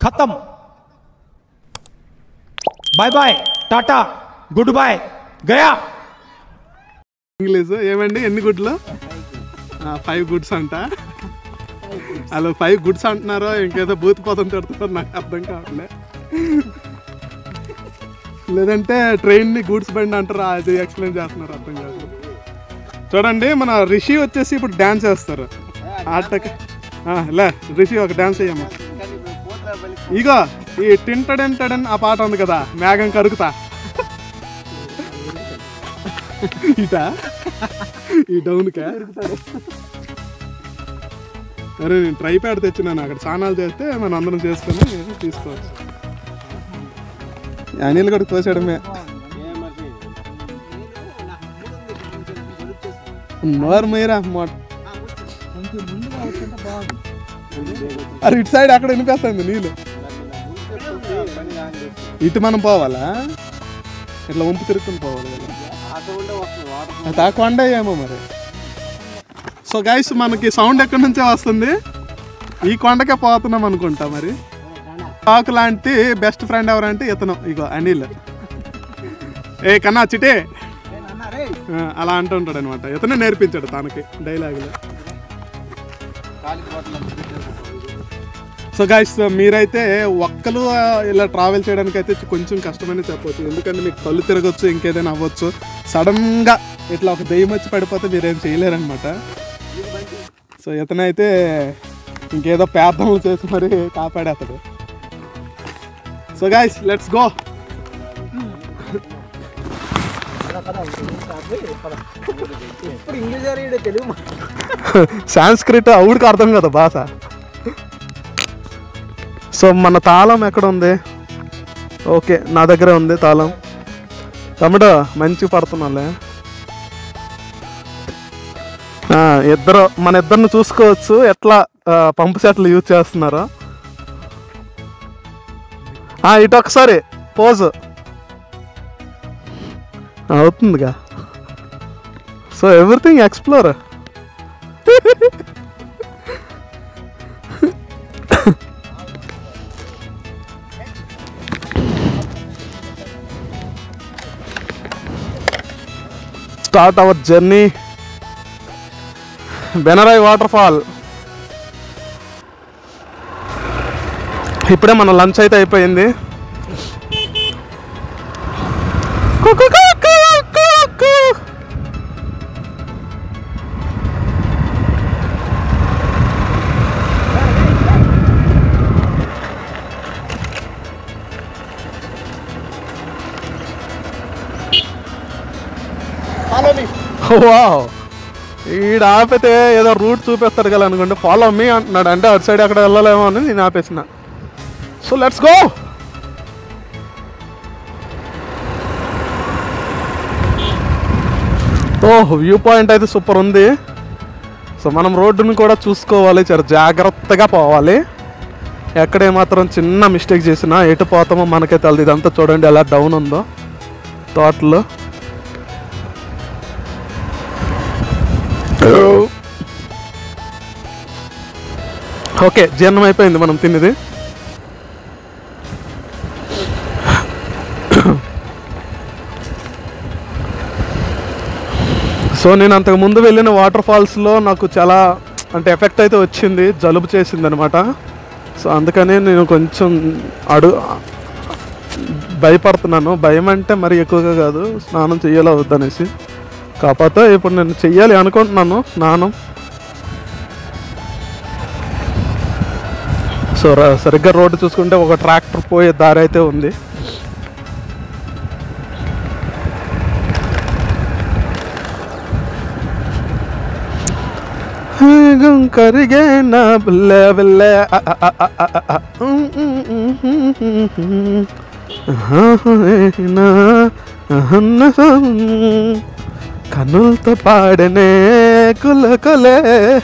खत्म bye bye tata good bye गया English ఏమండి ఎన్ని గుడ్లు ఫైవ్ గుడ్స్ అంట అలా ఫైవ్ గుడ్స్ అంటున్నారో ఇంకేదో బూతిపోతం తిడుతున్నారో నాకు అర్థం కావట్లే లేదంటే ట్రైన్ని గూడ్స్ బండి అంటారు అది ఎక్స్ప్లెయిన్ చేస్తున్నారు అర్థం కాదు చూడండి మన రిషి వచ్చేసి ఇప్పుడు డ్యాన్స్ చేస్తారు ఆటకి ఆ, లే రిషి ఒక డ్యాన్స్ చెయ్యమ్మా ఇగో ఈ టింటడెన్ టడెన్ ఆ పాట ఉంది కదా మేఘం కరుగుతా ఇటా ఈ డౌన్కా అరే నేను ట్రై ప్యాడ్ తెచ్చినాను అక్కడ స్నానాలు చేస్తే మనం అందరం చేసుకొని తీసుకోవచ్చు అనిల్ కూడా తోసేయడమే నోరు మీరా మొ- అరే ఇటు సైడ్ అక్కడ వినిపిస్తుంది నీళ్ళు ఇటు మనం పోవాలా ఇట్లా వంపు తిరుగుకుని పోవాలి కదా అది ఆ కొండ ఏమో మరి సో గైస్ మనకి సౌండ్ ఎక్కడి నుంచే వస్తుంది ఈ కొండకే పోతున్నాం అనుకుంటా మరి టాక్ లాంటి బెస్ట్ ఫ్రెండ్ ఎవరంటే ఇతను ఇగో అనిల్ ఏ కన్నా చిటే ఆ, అలా అంటుంటాడు అనమాట ఇతనే నేర్పించాడు తనకి డైలాగులు సో గైస్ మీరైతే ఒక్కలు ఆ, ఇలా ట్రావెల్ చేయడానికి అయితే కొంచెం కష్టమని చెప్పొచ్చు ఎందుకంటే మీకు కళ్ళు తిరగచ్చు ఇంకేదైనా అవ్వచ్చు సడన్గా ఇట్లా ఒక దెయ్యం వచ్చి పడిపోతే మీరేం చేయలేరనమాట సో ఇతనైతే ఇంకేదో ప్రార్థనలు చేసి మరి కాపాడేస్తాడు సో గైస్ లెట్స్ గో ఇప్పుడు ఇంగ్లీష్ అడిగాడు తెలుగు మా- సాంస్క్రిట్ అవుడికి అర్థం కదా భాష సో మన తాళం ఎక్కడ ఉంది ఓకే నా దగ్గరే ఉంది తాళం తమ్ముడు మంచి పడుతున్నాలే ఆ, ఇద్దరు మన ఇద్దరిని చూసుకోవచ్చు ఎట్లా ఆ, పంపు సెట్లు యూజ్ చేస్తున్నారో ఆ, ఇటు ఒకసారి పోజ్ అవుతుందిగా so everything explore start our journey బెనరాయ్ వాటర్ ఫాల్ ఇప్పుడే మన లంచ్ అయితే అయిపోయింది కు కు కు కు కు కు. వావ్ ఈడ ఆపితే ఏదో రూట్ చూపిస్తాడు కదా అనుకుంటే ఫాలో మీ అంటున్నాడు అంటే అటు సైడ్ అక్కడ వెళ్ళలేమో అని నేను ఆపేసిన so let's go oh view point అయితే సూపర్ ఉంది సో మనం రోడ్డును కూడా చూసుకోవాలి చాలా జాగ్రత్తగా పోవాలి ఎక్కడ మాత్రం చిన్న మిస్టేక్ చేసినా ఎటు పోతామో మనకే తెలియదు ఇదంతా చూడండి ఎలా డౌన్ ఉందో తోటలో ఓకే జీర్ణం అయిపోయింది మనం తిన్నది సో నేను అంతకు ముందు వెళ్ళిన వాటర్ ఫాల్స్లో నాకు చాలా అంటే ఎఫెక్ట్ అయితే వచ్చింది జలుబు చేసింది అనమాట సో అందుకనే నేను కొంచెం అడు భయపడుతున్నాను భయం అంటే మరి ఎక్కువగా కాదు స్నానం చేయాలో వద్దనేసి కాకపోతే ఇప్పుడు నేను చెయ్యాలి అనుకుంటున్నాను స్నానం సో ర- సరిగ్గా రోడ్డు చూసుకుంటే ఒక ట్రాక్టర్ పోయే దారి అయితే ఉంది గం కరిగే నా బిల్లె బిల్లె అ, అ, అ, అ, అ, అ, ఉమ్, ఉమ్, ఉమ్, ఉమ్, ఉమ్, ఉమ్. ఆహేనా, అహన్నహం. కనులతో పాడనే కుల కులే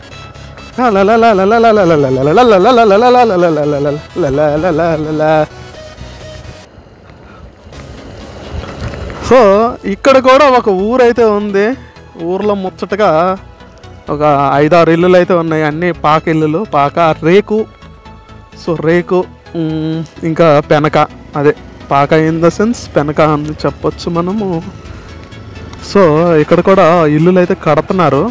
సో ఇక్కడ కూడా ఒక ఊరైతే ఉంది ఊర్లో ముచ్చటగా ఒక ఐదారు ఇల్లులు అయితే ఉన్నాయి అన్ని పాక ఇల్లులు పాక రేకు సో రేకు మ్, ఇంకా పెనక అదే పాక ఇన్ ద సెన్స్ పెనక అని చెప్పొచ్చు మనము సో ఇక్కడ కూడా ఇల్లులు అయితే కడుతున్నారు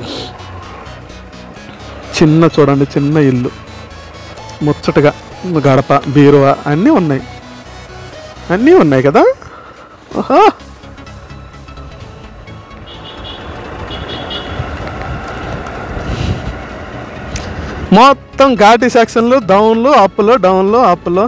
చిన్న చూడండి చిన్న ఇల్లు ముచ్చటగా గడప బీరువా అన్నీ ఉన్నాయి అన్నీ ఉన్నాయి కదా ఓహో మొత్తం ఘాటి సెక్షన్లు డౌన్లు అప్పులు డౌన్లు అప్పులు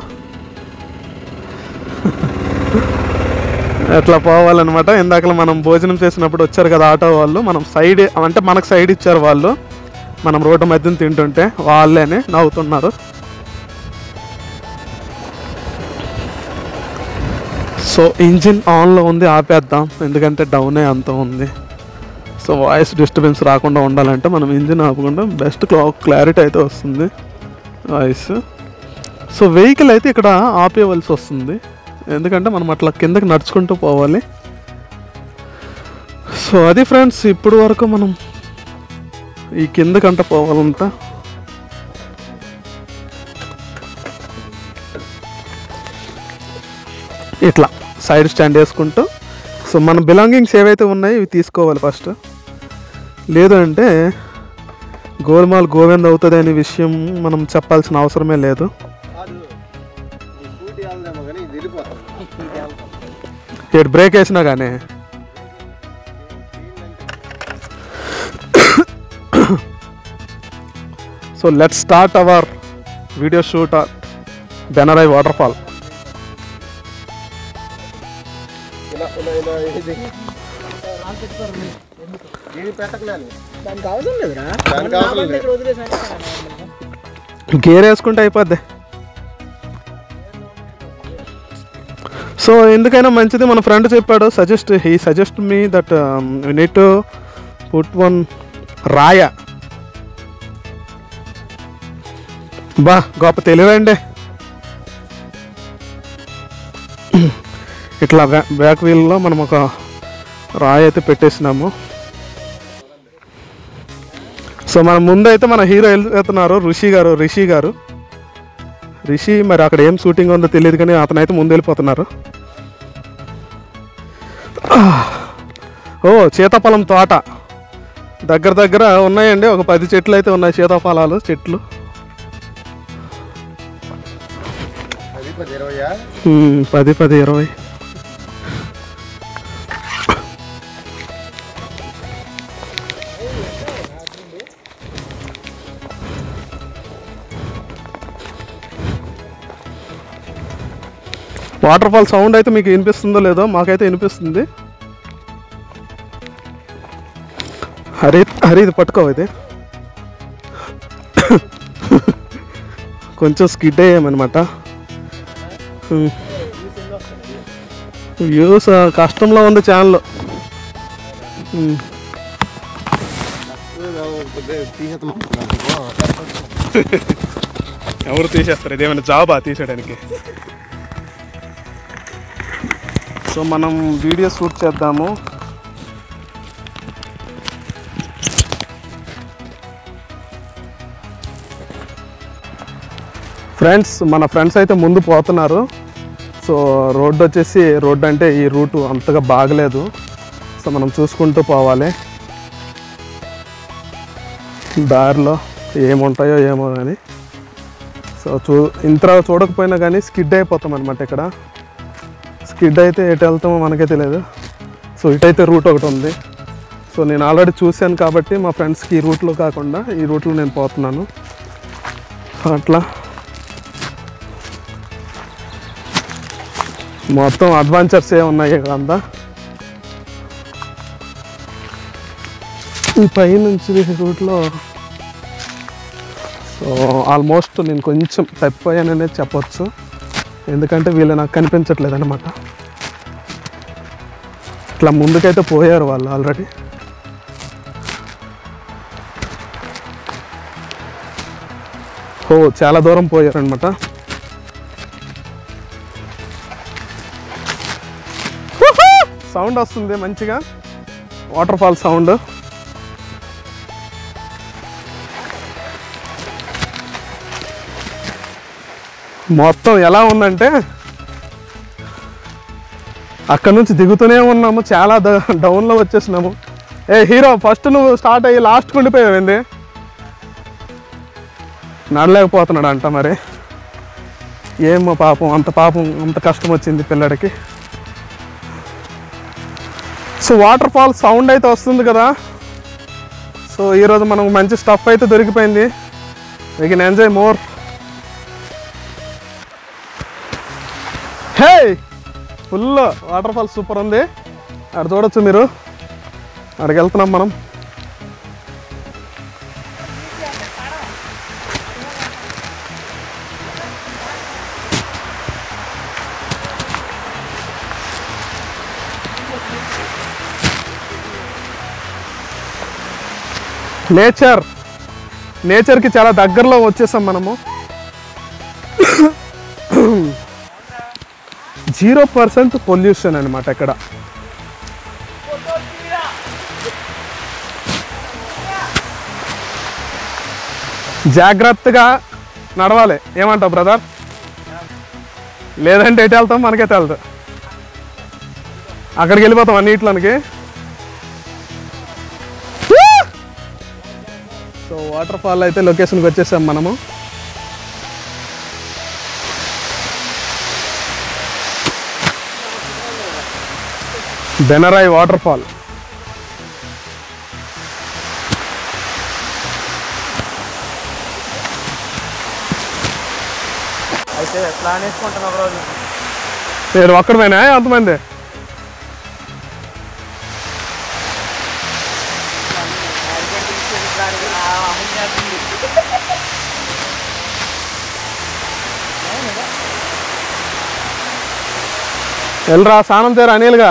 ఎట్లా పోవాలన్నమాట ఇందాక మనం భోజనం చేసినప్పుడు వచ్చారు కదా ఆటో వాళ్ళు మనం సైడ్ అంటే మనకు సైడ్ ఇచ్చారు వాళ్ళు మనం రోడ్డు మధ్యన తింటుంటే వాళ్ళేనే నవ్వుతున్నారు సో ఇంజిన్ ఆన్లో ఉంది ఆపేద్దాం ఎందుకంటే డౌనే అంత ఉంది సో వాయిస్ డిస్టర్బెన్స్ రాకుండా ఉండాలంటే మనం ఇంజిన్ ఆపకుండా బెస్ట్ క్లారిటీ అయితే వస్తుంది వాయిస్ సో వెహికల్ అయితే ఇక్కడ ఆపేయవలసి వస్తుంది ఎందుకంటే మనం అట్లా కిందకి నడుచుకుంటూ పోవాలి సో అది ఫ్రెండ్స్ ఇప్పుడు వరకు మనం ఈ కిందకంట పోవాలంతా ఇట్లా సైడ్ స్టాండ్ వేసుకుంటూ సో మన బిలాంగింగ్స్ ఏవైతే ఉన్నాయో ఇవి తీసుకోవాలి ఫస్ట్ లేదు అంటే గోల్మాల్ గోవింద్ అవుతుంది అనే విషయం మనం చెప్పాల్సిన అవసరమే లేదు కాదు ఈ స్కూటీ వెళ్దామో కానీ ఇది వెళ్ళిపోతాం ఇది వెళ్తాం ఇటు బ్రేక్ వేసినా కానీ so let start our video shoot at Benarai waterfall ఇలా ఇలా ఇలా ఇది ఇది పెట్టకలేదు దానికి అవసరం లేదురా దానికి అవసరం లేదు వదిలేసాను గేర్ వేసుకుంటే అయిపోద్ది సో ఎందుకైనా మంచిది మన ఫ్రెండ్ చెప్పాడు suggest he suggest me that neat to put one రాయ బా గొప్ప తెలివండి ఇట్లా బ్యా బ్యాక్ వీల్లో మనం ఒక రాయి అయితే పెట్టేసినాము సో మన ముందైతే మన హీరో వెళ్తున్నారు ఋషి గారు రిషి గారు రిషి మరి అక్కడ ఏం షూటింగ్ ఉందో తెలియదు కానీ అతనైతే ముందు వెళ్ళిపోతున్నారు ఓ సీతాఫలం తోట దగ్గర దగ్గర ఉన్నాయండి ఒక పది చెట్లు అయితే ఉన్నాయి సీతాఫలాలు చెట్లు అది పది ఇరవయా ఉమ్, పది పది ఇరవై వాటర్ ఫాల్ సౌండ్ అయితే మీకు వినిపిస్తుందో లేదో మాకైతే వినిపిస్తుంది హరి హరి ఇది పట్టుకో ఇది కొంచెం స్కిడ్ అయ్యామన్నమాట వ్యూస్ కష్టంలో ఉంది ఛానల్ తీసేద్దాం ఎవరు తీసేస్తారు ఇదేమైనా జాబా తీసేయడానికి సో మనం వీడియో షూట్ చేద్దాము ఫ్రెండ్స్ మన ఫ్రెండ్స్ అయితే ముందు పోతున్నారు సో రోడ్డు వచ్చేసి రోడ్డు అంటే ఈ రూటు అంతగా బాగలేదు సో మనం చూసుకుంటూ పోవాలి దారిలో ఏముంటాయో ఏమో కానీ సో చూ ఇంత చూడకపోయినా కానీ స్కిడ్ అయిపోతాం అనమాట ఇక్కడ స్కిడ్ అయితే ఎటు వెళ్తామో మనకే తెలియదు సో ఇటైతే రూట్ ఒకటి ఉంది సో నేను ఆల్రెడీ చూశాను కాబట్టి మా ఫ్రెండ్స్కి ఈ రూట్లో కాకుండా ఈ రూట్లో నేను పోతున్నాను అట్లా మొత్తం అడ్వెంచర్స్ ఏ ఉన్నాయి ఇక్కడ అంతా ఈ పై నుంచి రూట్లో సో ఆల్మోస్ట్ నేను కొంచెం తప్పిపోయాననే చెప్పొచ్చు ఎందుకంటే వీళ్ళు నాకు కనిపించట్లేదు అనమాట ఇట్లా ముందుకైతే పోయారు వాళ్ళు ఆల్రెడీ ఓ చాలా దూరం పోయారనమాట సౌండ్ వస్తుంది మంచిగా వాటర్ ఫాల్ సౌండ్ మొత్తం ఎలా ఉందంటే అక్కడ నుంచి దిగుతూనే ఉన్నాము చాలా ద- డౌన్లో వచ్చేసినాము ఏ హీరో ఫస్ట్ నువ్వు స్టార్ట్ అయ్యి లాస్ట్కి ఉండిపోయావేంది నడలేకపోతున్నాడు అంట మరి ఏమో పాపం అంత పాపం అంత కష్టం వచ్చింది పిల్లడికి సో వాటర్ ఫాల్ సౌండ్ అయితే వస్తుంది కదా సో ఈరోజు మనకు మంచి స్టఫ్ అయితే దొరికిపోయింది we can enjoy more hey full waterfall super ఉంది అక్కడ చూడొచ్చు మీరు అక్కడికి వెళ్తున్నాం మనం నేచర్ నేచర్కి చాలా దగ్గరలో వచ్చేసాం మనము జీరో పర్సెంట్ పొల్యూషన్ అనమాట ఇక్కడ జాగ్రత్తగా నడవాలి ఏమంటావు బ్రదర్ లేదంటే ఎటు వెళ్తాం మనకే వెళ్తాం అక్కడికి వెళ్ళిపోతాం అన్నిట్లోనికి సో వాటర్ ఫాల్ అయితే లొకేషన్కి వచ్చేసాం మనము బెనరాయి వాటర్ ఫాల్ అయితే ప్లాన్ వేసుకుంటున్నా ఒక రోజు నేను ఒక్కడమేనా అంతమంది వెళ్ళరా స్నానం చేయరా అనిల్గా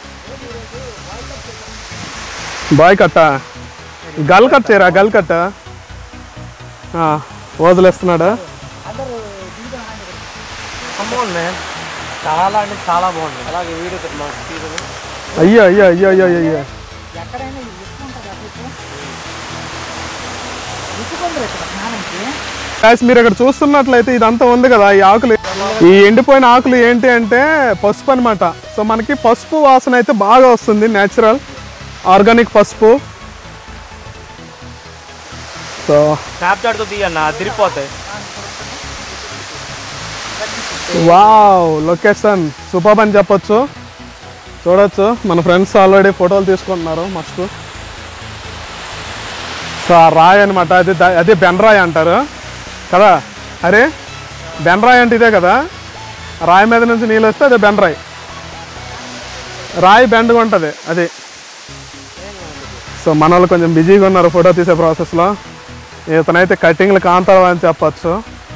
బాయ్ కట్ట గల్ కట్ చేయరా గల్ కట్ట ఆ, వదిలేస్తున్నాడా బాగుంది మ్యాన్ చాలా అంటే చాలా బాగుంది అలాగే వీడియో మా స్పీడ్ అయ్యో అయ్యో అయ్యో అయ్యో అయ్యో గాయస్ మీరు ఇక్కడ చూస్తున్నట్లయితే ఇదంతా ఉంది కదా ఈ ఆకులు ఈ ఎండిపోయిన ఆకులు ఏంటి అంటే పసుపు అన్నమాట సో మనకి పసుపు వాసన అయితే బాగా వస్తుంది నేచురల్ ఆర్గానిక్ పసుపు సో స్నాప్చాట్తో తీయన్న తిరిగిపోతాయి వావ్ లొకేషన్ సూపర్ అని చెప్పొచ్చు చూడొచ్చు మన ఫ్రెండ్స్ ఆల్రెడీ ఫోటోలు తీసుకుంటున్నారు మస్తు సో ఆ రాయి అనమాట అది ద- అదే బెనరాయి అంటారు కదా అరే బెనరాయి అంటే ఇదే కదా రాయి మీద నుంచి నీళ్ళు వస్తే అదే బెనరాయి రాయి బెండగా ఉంటుంది అది సో మన వాళ్ళు కొంచెం బిజీగా ఉన్నారు ఫోటో తీసే ప్రాసెస్లో ఇతనైతే కటింగ్లు కాంతావా అని చెప్పచ్చు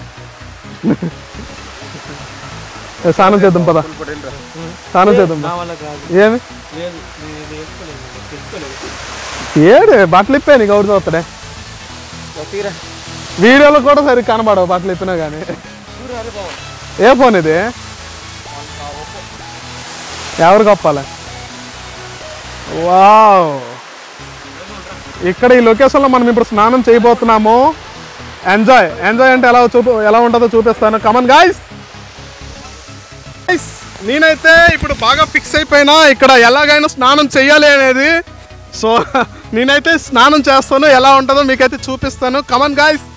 ఏ, స్నానం చేద్దాం పద స్నానం చేద్దాం పద. నా వల్ల కాదు ఏమి లేదు నేను ఇది వేసుకోలేదు తెచ్చుకోలేదు ఏడు బట్టలు ఇప్పే నీకు అవుతుంది వస్తాడే తీరా వీడియోలో కూడా సరిగ్గా కనబడవు బట్టలు ఇప్పినా కానీ ఏ ఫోన్ ఇది ఎవరు కప్పాలి వావ్ ఇక్కడ ఈ లొకేషన్లో మనం ఇప్పుడు స్నానం చేయబోతున్నాము ఎంజాయ్ ఎంజాయ్ అంటే ఎలా చూపు ఎలా ఉంటుందో చూపిస్తాను కమన్ గాయస్ నేనైతే ఇప్పుడు బాగా ఫిక్స్ అయిపోయినా ఇక్కడ ఎలాగైనా స్నానం చేయాలి అనేది సో నేనైతే స్నానం చేస్తాను ఎలా ఉంటుందో మీకైతే చూపిస్తాను కమన్ గాయస్